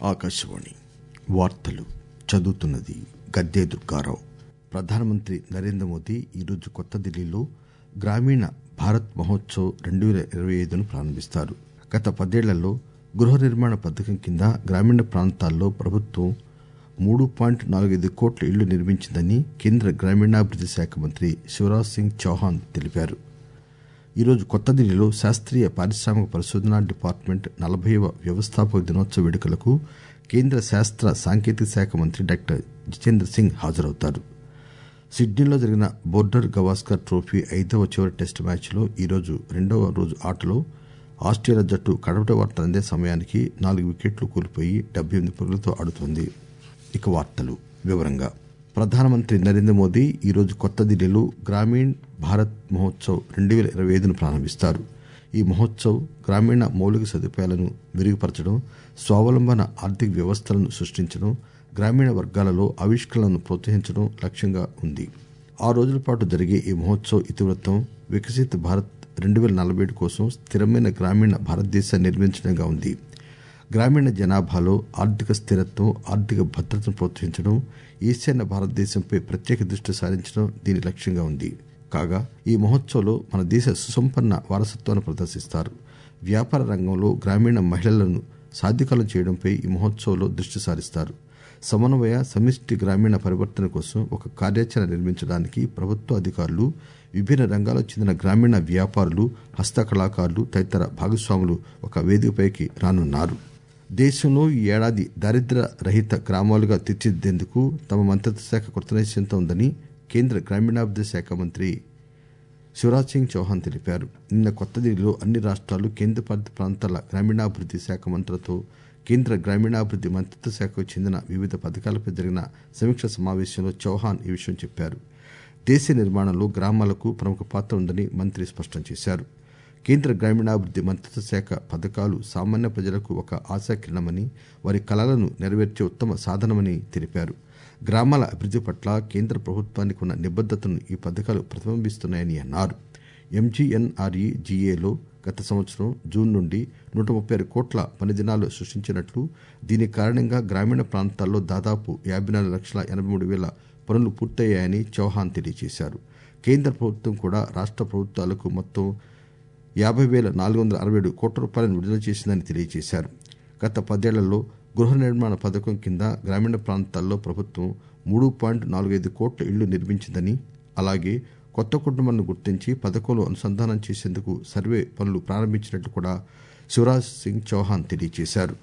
ఆకాశవాణి వార్తలు చదువుతున్నది గద్దే దుర్గారావు ప్రధానమంత్రి నరేంద్ర మోదీ ఈరోజు కొత్త ఢిల్లీలో గ్రామీణ భారత్ మహోత్సవ్ రెండు పేల ఇరవై ఐదును ప్రారంభిస్తారు గత పదేళ్లలో గృహ నిర్మాణ పథకం కింద గ్రామీణ ప్రాంతాల్లో ప్రభుత్వం మూడు పాయింట్ నాలుగైదు కోట్ల ఇళ్లు నిర్మించిందని కేంద్ర గ్రామీణాభివృద్ది శాఖ మంత్రి శివరాజ్ సింగ్ చౌహాన్ తెలిపారు ఈరోజు కొత్త ఢిల్లీలో శాస్త్రీయ పారిశ్రామిక పరిశోధనా డిపార్ట్మెంట్ నలభైవ వ్యవస్థాపక దినోత్సవ వేడుకలకు కేంద్ర శాస్త్ర సాంకేతిక శాఖ మంత్రి డాక్టర్ జితేంద్ర సింగ్ హాజరవుతారు సిడ్నీలో జరిగిన బోర్డర్ గవాస్కర్ ట్రోఫీ ఐదవ చివరి టెస్టు మ్యాచ్లో ఈరోజు రెండవ రోజు ఆటలో ఆస్టేలియా జట్టు కడపటి వార్త అందే సమయానికి నాలుగు వికెట్లు కోల్పోయి డెబ్బై ఎనిమిది పరుగులతో ఆడుతోంది ఇక వార్తలు వివరంగా ప్రధానమంత్రి నరేంద్ర మోదీ ఈరోజు కొత్త ఢిల్లీలో గ్రామీణ్ భారత్ మహోత్సవ్ రెండు పేల ఇరవై ఐదును ప్రారంభిస్తారు ఈ మహోత్సవ్ గ్రామీణ మౌలిక సదుపాయాలను మెరుగుపరచడం స్వావలంబన ఆర్థిక వ్యవస్థలను సృష్టించడం గ్రామీణ వర్గాలలో ఆవిష్కరణలను ప్రోత్సహించడం లక్ష్యంగా ఉంది ఆరు రోజుల పాటు జరిగే ఈ మహోత్సవ్ ఇతివృత్తం వికసిత్ భారత్ రెండు పేల నలభై ఏడు కోసం స్థిరమైన గ్రామీణ భారతదేశాన్ని నిర్మించడంగా ఉంది గ్రామీణ జనాభాలో ఆర్థిక స్థిరత్వం ఆర్థిక భద్రతను ప్రోత్సహించడం ఈశాన్య భారతదేశంపై ప్రత్యేక దృష్టి సారించడం దీని లక్ష్యంగా ఉంది కాగా ఈ మహోత్సవ్లో మన దేశ సుసంపన్న వారసత్వాన్ని ప్రదర్శిస్తారు వ్యాపార రంగంలో గ్రామీణ మహిళలను సాధికారం చేయడంపై ఈ మహోత్సవ్లో దృష్టి సారిస్తారు సమన్వయ సమిష్టి గ్రామీణ పరివర్తన కోసం ఒక కార్యాచరణ నిర్మించడానికి ప్రభుత్వ అధికారులు విభిన్న రంగాలకు చెందిన గ్రామీణ వ్యాపారులు హస్తకళాకారులు తదితర భాగస్వాములు ఒక వేదికపైకి రానున్నారు దేశంలో ఈ ఏడాది దారిద్ర్య రహిత గ్రామాలుగా తీర్చిదిద్దేందుకు తమ మంత్రిత్వ శాఖ కృతనిశ్చయంతో ఉందని కేంద్ర గ్రామీణాభివృద్ది శాఖ మంత్రి శివరాజ్ సింగ్ చౌహాన్ తెలిపారు నిన్న కొత్త ఢిల్లీలో అన్ని రాష్ట్రాలు కేంద్రపాలిత ప్రాంతాల గ్రామీణాభివృద్ది శాఖ మంత్రులతో కేంద్ర గ్రామీణాభివృద్ది మంత్రిత్వ శాఖకు చెందిన వివిధ పథకాలపై జరిగిన సమీక్ష సమావేశంలో చౌహాన్ ఈ విషయం చెప్పారు దేశ నిర్మాణంలో గ్రామాలకు ప్రముఖ పాత్ర ఉందని మంత్రి స్పష్టం చేశారు కేంద్ర గ్రామీణాభివృద్ది మంత్రిత్వ శాఖ పథకాలు సామాన్య ప్రజలకు ఒక ఆశాకిరణమని వారి కలలను నెరవేర్చే ఉత్తమ సాధనమని తెలిపారు గ్రామాల అభివృద్ది పట్ల కేంద్ర ప్రభుత్వానికి ఉన్న నిబద్దతను ఈ పథకాలు ప్రతిబింబిస్తున్నాయని అన్నారు ఎంజీఎన్ఆర్ఈ జీఏలో గత సంవత్సరం జూన్ నుండి నూట ముప్పై ఆరు కోట్ల పని దినాలు సృష్టించినట్లు దీని కారణంగా గ్రామీణ ప్రాంతాల్లో దాదాపు యాభై నాలుగు లక్షల ఎనభై మూడు వేల పనులు పూర్తయ్యాయని చౌహాన్ తెలియజేశారు కేంద్ర ప్రభుత్వం కూడా రాష్ట్ర ప్రభుత్వాలకు మొత్తం యాభై పేల నాలుగు వందల అరవై ఏడు కోట్ల రూపాయలను విడుదల చేసిందని తెలియజేశారు గత పదేళ్లలో గృహ నిర్మాణ పథకం కింద గ్రామీణ ప్రాంతాల్లో ప్రభుత్వం మూడు పాయింట్ నాలుగైదు కోట్ల ఇళ్లు నిర్మించిందని అలాగే కొత్త కుటుంబాలను గుర్తించి పథకంలో అనుసంధానం చేసేందుకు సర్వే పనులు ప్రారంభించినట్లు కూడా శివరాజ్ సింగ్ చౌహాన్ తెలియజేశారు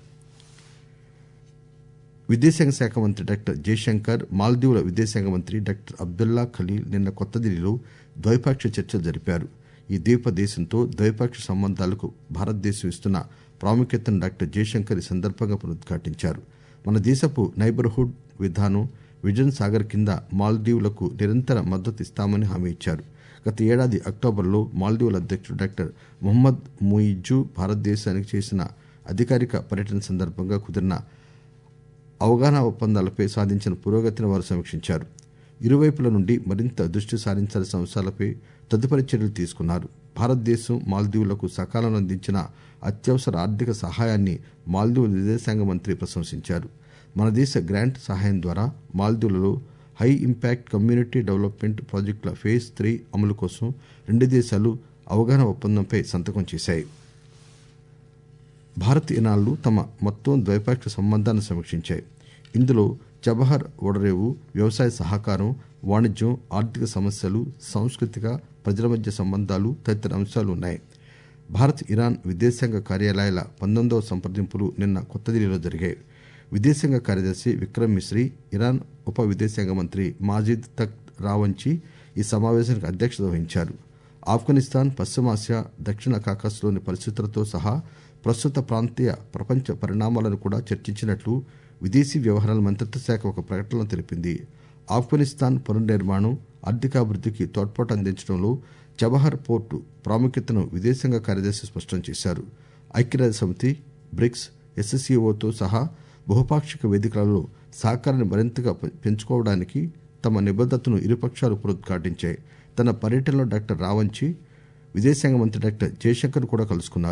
విదేశాంగ శాఖ మంత్రి డాక్టర్ జయశంకర్ మాల్దీవుల విదేశాంగ మంత్రి డాక్టర్ అబ్దుల్లా ఖలీల్ నిన్న కొత్త ఢిల్లీలో ద్వైపాక్షిక చర్చలు జరిపారు ఈ ద్వీప దేశంతో ద్వైపాక్షిక సంబంధాలకు భారతదేశం ఇస్తున్న ప్రాముఖ్యతను డాక్టర్ జయశంకర్ ఈ సందర్భంగా పునరుద్ఘాటించారు మన దేశపు నైబర్హుడ్ విధానం విజన్ సాగర్ కింద మాల్దీవులకు నిరంతర మద్దతు ఇస్తామని హామీ ఇచ్చారు గత ఏడాది అక్టోబర్లో మాల్దీవుల అధ్యక్షుడు డాక్టర్ మొహమ్మద్ ముయిజ్జు భారతదేశానికి చేసిన అధికారిక పర్యటన సందర్భంగా కుదిరిన అవగాహన ఒప్పందాలపై సాధించిన పురోగతిని వారు సమీక్షించారు ఇరువైపుల నుండి మరింత దృష్టి సారించాల్సిన అంశాలపై తదుపరి చర్యలు తీసుకున్నారు భారతదేశం మాల్దీవులకు సకాలంలో అందించిన అత్యవసర ఆర్థిక సహాయాన్ని మాల్దీవుల విదేశాంగ మంత్రి ప్రశంసించారు మన దేశ గ్రాంట్ సహాయం ద్వారా మాల్దీవులలో హై ఇంపాక్ట్ కమ్యూనిటీ డెవలప్మెంట్ ప్రాజెక్టుల ఫేజ్ త్రీ అమలు కోసం రెండు దేశాలు అవగాహన ఒప్పందంపై సంతకం చేశాయి భారత్ ఇనాళ్లు తమ మొత్తం ద్వైపాక్షిక సంబంధాన్ని సమీక్షించాయి ఇందులో చబహర్ ఓడరేవు వ్యవసాయ సహకారం వాణిజ్యం ఆర్థిక సమస్యలు సాంస్కృతిక ప్రజల మధ్య సంబంధాలు తదితర అంశాలు ఉన్నాయి భారత్ ఇరాన్ విదేశాంగ కార్యాలయాల పంతొమ్మిదవ సంప్రదింపులు నిన్న కొత్త ఢిల్లీలో జరిగాయి విదేశాంగ కార్యదర్శి విక్రమ్ మిశ్రీ ఇరాన్ ఉప విదేశాంగ మంత్రి మాజిద్ తక్ రావంచి ఈ సమావేశానికి అధ్యక్షత వహించారు ఆఫ్ఘనిస్తాన్ పశ్చిమాసియా దక్షిణ కాకస్లోని పరిస్థితులతో సహా ప్రస్తుత ప్రాంతీయ ప్రపంచ పరిణామాలను కూడా చర్చించినట్లు విదేశీ వ్యవహారాల మంత్రిత్వ శాఖ ఒక ప్రకటనలో తెలిపింది ఆఫ్ఘనిస్తాన్ పునర్నిర్మాణం ఆర్థికాభివృద్ధికి తోడ్పాటు అందించడంలో చబహర్ పోర్టు ప్రాముఖ్యతను విదేశాంగ కార్యదర్శి స్పష్టం చేశారు ఐక్యరాజ్య సమితి బ్రిక్స్ ఎస్సీఓతో సహా బహుపాక్షిక వేదికలలో సహకారాన్ని మరింతగా పెంచుకోవడానికి తమ నిబద్దతను ఇరుపక్షాలు పునరుద్ఘాటించాయి తన పర్యటనలో డాక్టర్ రావంచి విదేశాంగ మంత్రి డాక్టర్ జయశంకర్ కూడా కలుసుకున్నారు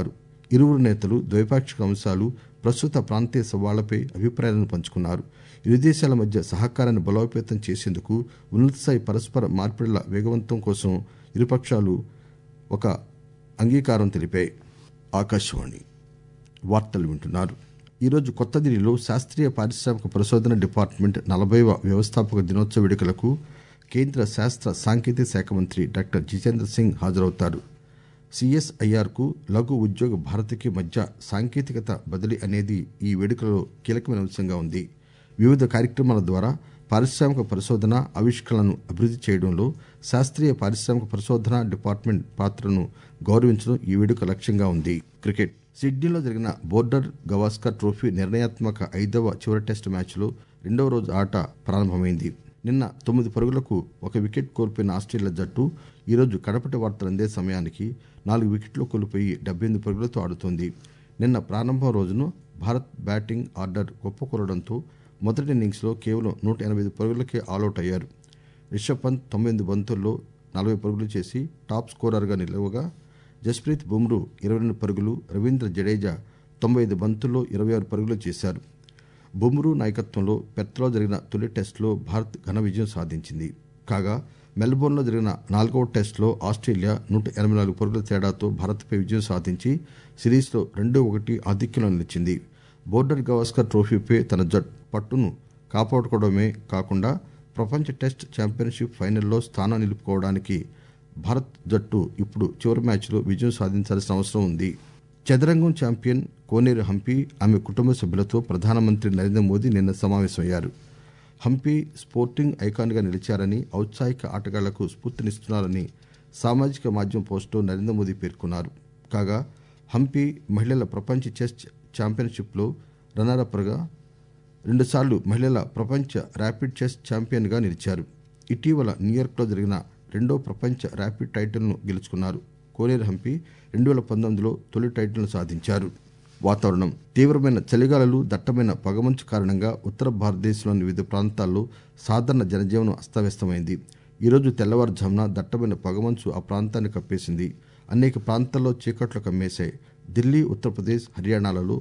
ఇరువురు నేతలు ద్వైపాక్షిక అంశాలు ప్రస్తుత ప్రాంతీయ సవాళ్లపై అభిప్రాయాలను పంచుకున్నారు ఇరు దేశాల మధ్య సహకారాన్ని బలోపేతం చేసేందుకు ఉన్నతస్థాయి పరస్పర మార్పిడుల వేగవంతం కోసం ఇరుపక్షాలు ఒక అంగీకారం తెలిపాయి ఆకాశవాణి వార్తలు వింటున్నారు ఈరోజు కొత్త ఢిల్లీలో శాస్త్రీయ పారిశ్రామిక పరిశోధన డిపార్ట్మెంట్ నలభైవ వ్యవస్థాపక దినోత్సవ వేడుకలకు కేంద్ర శాస్త్ర సాంకేతిక శాఖ మంత్రి డాక్టర్ జితేంద్ర సింగ్ హాజరవుతారు సిఎస్ఐఆర్ కు లఘు ఉద్యోగ భారతికి మధ్య సాంకేతికత బదిలీ అనేది ఈ వేడుకలో కీలకమైన అంశంగా ఉంది వివిధ కార్యక్రమాల ద్వారా పారిశ్రామిక పరిశోధన ఆవిష్కరణలను అభివృద్ది చేయడంలో శాస్త్రీయ పారిశ్రామిక పరిశోధన డిపార్ట్మెంట్ పాత్రను గౌరవించడం ఈ వేడుక లక్ష్యంగా ఉంది క్రికెట్ సిడ్నీలో జరిగిన బోర్డర్ గవాస్కర్ ట్రోఫీ నిర్ణయాత్మక ఐదవ చివరి టెస్ట్ మ్యాచ్లో రెండవ రోజు ఆట ప్రారంభమైంది నిన్న తొమ్మిది పరుగులకు ఒక వికెట్ కోల్పోయిన ఆస్ట్రేలియా జట్టు ఈరోజు కడపటి వార్తలు అందే సమయానికి నాలుగు వికెట్లు కోల్పోయి డెబ్బై ఎనిమిది పరుగులతో ఆడుతోంది నిన్న ప్రారంభం రోజున భారత్ బ్యాటింగ్ ఆర్డర్ కుప్పకూలడంతో మొదటి ఇన్నింగ్స్లో కేవలం నూట ఎనభై ఐదు పరుగులకే ఆలౌట్ అయ్యారు రిషబ్ పంత్ తొంభై ఎనిమిది బంతుల్లో నలభై పరుగులు చేసి టాప్ స్కోరర్గా నిలవగా జస్ప్రీత్ బుమ్రూ ఇరవై రెండు పరుగులు రవీంద్ర జడేజా తొంభై ఐదు బంతుల్లో ఇరవై ఆరు పరుగులు చేశారు బుమ్రూ నాయకత్వంలో పెర్త్లో జరిగిన తొలి టెస్టులో భారత్ ఘన విజయం సాధించింది కాగా మెల్బోర్న్లో జరిగిన నాలుగవ టెస్టులో ఆస్ట్రేలియా నూట ఎనభై నాలుగు పరుగుల తేడాతో భారత్పై విజయం సాధించి సిరీస్లో రెండు ఒకటి ఆధిక్యంలో నిలిచింది బోర్డర్ గవాస్కర్ ట్రోఫీపై తన జట్ పట్టును కాపాడుకోవడమే కాకుండా ప్రపంచ టెస్ట్ ఛాంపియన్షిప్ ఫైనల్లో స్థానం నిలుపుకోవడానికి భారత్ జట్టు ఇప్పుడు చివరి మ్యాచ్లో విజయం సాధించాల్సిన అవసరం ఉంది చదరంగం ఛాంపియన్ కోనేరు హంపి ఆమె కుటుంబ సభ్యులతో ప్రధానమంత్రి నరేంద్ర మోదీ నిన్న సమావేశమయ్యారు హంపి స్పోర్టింగ్ ఐకాన్గా నిలిచారని ఔత్సాహిక ఆటగాళ్లకు స్ఫూర్తినిస్తున్నారని సామాజిక మాధ్యమం పోస్టులో నరేంద్ర మోదీ పేర్కొన్నారు కాగా హంపి మహిళల ప్రపంచ చెస్ ఛాంపియన్షిప్లో రన్నరప్గా రెండుసార్లు మహిళల ప్రపంచ ర్యాపిడ్ చెస్ ఛాంపియన్గా నిలిచారు ఇటీవల న్యూయార్క్లో జరిగిన రెండో ప్రపంచ ర్యాపిడ్ టైటిల్ను గెలుచుకున్నారు కోనేరు హంపి రెండు వేల పంతొమ్మిదిలో తొలి టైటిల్ను సాధించారు వాతావరణం తీవ్రమైన చలిగాలులు దట్టమైన పొగమంచు కారణంగా ఉత్తర భారతదేశంలోని వివిధ ప్రాంతాల్లో సాధారణ జనజీవనం అస్తవ్యస్తమైంది ఈరోజు తెల్లవారుజామున దట్టమైన పొగమంచు ఆ ప్రాంతాన్ని కప్పేసింది అనేక ప్రాంతాల్లో చీకట్లు కమ్మేశాయి ఢిల్లీ ఉత్తరప్రదేశ్ హర్యానాలలో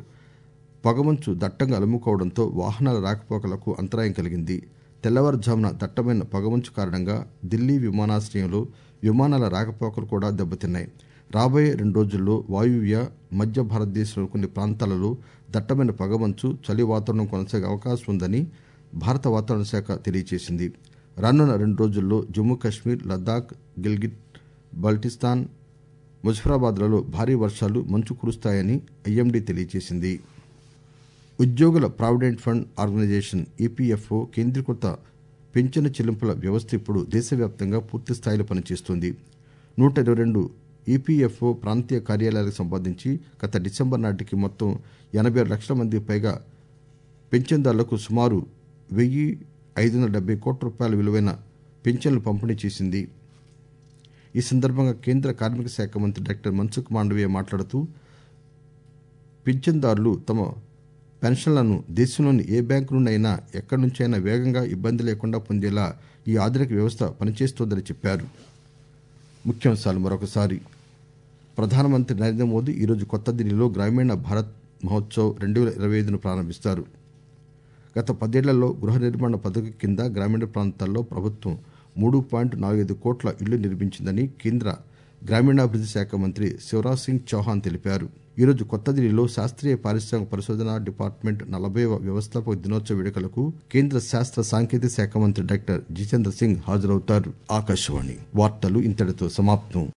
పొగమంచు దట్టంగా అలుముకోవడంతో వాహనాల రాకపోకలకు అంతరాయం కలిగింది తెల్లవారుజామున దట్టమైన పొగమంచు కారణంగా ఢిల్లీ విమానాశ్రయంలో విమానాల రాకపోకలు కూడా దెబ్బతిన్నాయి రాబోయే రెండు రోజుల్లో వాయువ్య మధ్య భారతదేశంలోని కొన్ని ప్రాంతాలలో దట్టమైన పొగమంచు చలి వాతావరణం కొనసాగే అవకాశం ఉందని భారత వాతావరణ శాఖ తెలియజేసింది రానున్న రెండు రోజుల్లో జమ్మూ కశ్మీర్ లద్దాఖ్ గిల్గిట్ బల్టిస్తాన్ ముజఫరాబాద్లలో భారీ వర్షాలు మంచు కురుస్తాయని ఐఎండీ తెలియజేసింది ఉద్యోగుల ప్రావిడెంట్ ఫండ్ ఆర్గనైజేషన్ ఈపీఎఫ్ఓ కేంద్రీకృత పింఛను చెల్లింపుల వ్యవస్థ ఇప్పుడు దేశవ్యాప్తంగా పూర్తి స్థాయిలో పనిచేస్తోంది నూట ఇరవై రెండు ఈపీఎఫ్ఓ ప్రాంతీయ కార్యాలయాలకు సంబంధించి గత డిసెంబర్ నాటికి మొత్తం ఎనభై ఆరు లక్షల మంది పైగా పింఛన్దారులకు సుమారు వెయ్యి ఐదు వందల డెబ్బై కోట్ల రూపాయల విలువైన పింఛన్లు పంపిణీ చేసింది ఈ సందర్భంగా కేంద్ర కార్మిక శాఖ మంత్రి డాక్టర్ మన్సుఖ్ మాండవీయ మాట్లాడుతూ పింఛన్దారులు తమ పెన్షన్లను దేశంలోని ఏ బ్యాంకు నుండి అయినా ఎక్కడి నుంచైనా వేగంగా ఇబ్బంది లేకుండా పొందేలా ఈ ఆధునిక వ్యవస్థ పనిచేస్తోందని చెప్పారు ముఖ్యాంశాలు మరొకసారి ప్రధానమంత్రి నరేంద్ర మోదీ ఈరోజు కొత్త ఢిల్లీలో గ్రామీణ భారత్ మహోత్సవ్ రెండు వేల ఇరవై ఐదును ప్రారంభిస్తారు గత పదేళ్లలో గృహ నిర్మాణ పథకం కింద గ్రామీణ ప్రాంతాల్లో ప్రభుత్వం మూడు పాయింట్ నాలుగైదు కోట్ల ఇళ్లు నిర్మించిందని కేంద్ర గ్రామీణాభివృద్ది శాఖ మంత్రి శివరాజ్ సింగ్ చౌహాన్ తెలిపారు ఈరోజు కొత్త ఢిల్లీలో శాస్త్రీయ పారిశ్రామిక పరిశోధన డిపార్ట్మెంట్ నలభైవ వ్యవస్థాపక దినోత్సవ వేడుకలకు కేంద్ర శాస్త్ర సాంకేతిక శాఖ మంత్రి డాక్టర్ జితేంద్ర సింగ్ హాజరవుతారు ఆకాశవాణి వార్తలు ఇంతటితో సమాప్తం